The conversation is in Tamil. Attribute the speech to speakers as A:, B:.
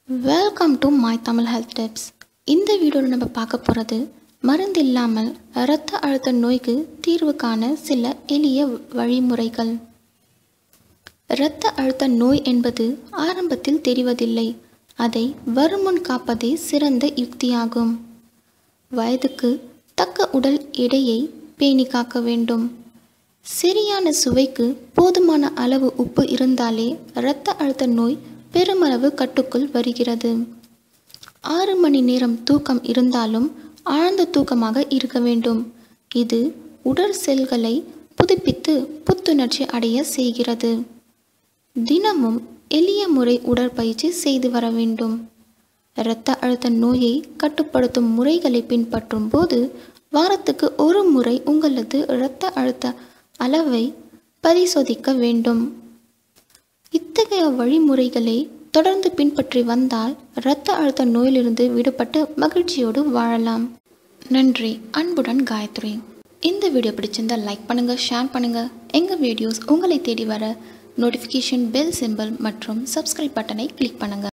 A: welcome to my Tamil health tips இந்த வீடியோவில் நம்ம பார்க்க போகிறது மருந்து இல்லாமல் இரத்த அழுத்த நோய்க்கு தீர்வு காண சில எளிய வழிமுறைகள் இரத்த அழுத்த நோய் என்பது ஆரம்பத்தில் தெரிவதில்லை அதை வருமுன் காப்பதே சிறந்த யுக்தியாகும் வயதுக்கு தக்க உடல் எடையை பேணி காக்க வேண்டும் சரியான சுவைக்கு போதுமான அளவு உப்பு இருந்தாலே இரத்த அழுத்த நோய் பெருமளவு கட்டுக்குள் வருகிறது ஆறு மணி நேரம் தூக்கம் இருந்தாலும் ஆழ்ந்த தூக்கமாக இருக்க வேண்டும் இது உடல் செல்களை புதுப்பித்து புத்துணர்ச்சி அடைய செய்கிறது தினமும் எளிய முறை உடற்பயிற்சி செய்து வர வேண்டும் இரத்த அழுத்த நோயை கட்டுப்படுத்தும் முறைகளை பின்பற்றும் போது வாரத்துக்கு ஒரு முறை உங்களது இரத்த அழுத்த அளவை பரிசோதிக்க வேண்டும் இத்தகைய வழிமுறைகளை தொடர்ந்து பின்பற்றி வந்தால் இரத்த அழுத்த நோயிலிருந்து விடுபட்டு மகிழ்ச்சியோடு வாழலாம் நன்றி அன்புடன் காயத்ரி இந்த வீடியோ பிடிச்சிருந்தா லைக் பண்ணுங்கள் ஷேர் பண்ணுங்கள் எங்கள் வீடியோஸ் உங்களை தேடி வர நோட்டிஃபிகேஷன் பெல் சிம்பிள் மற்றும் சப்ஸ்கிரைப் பட்டனை கிளிக் பண்ணுங்கள்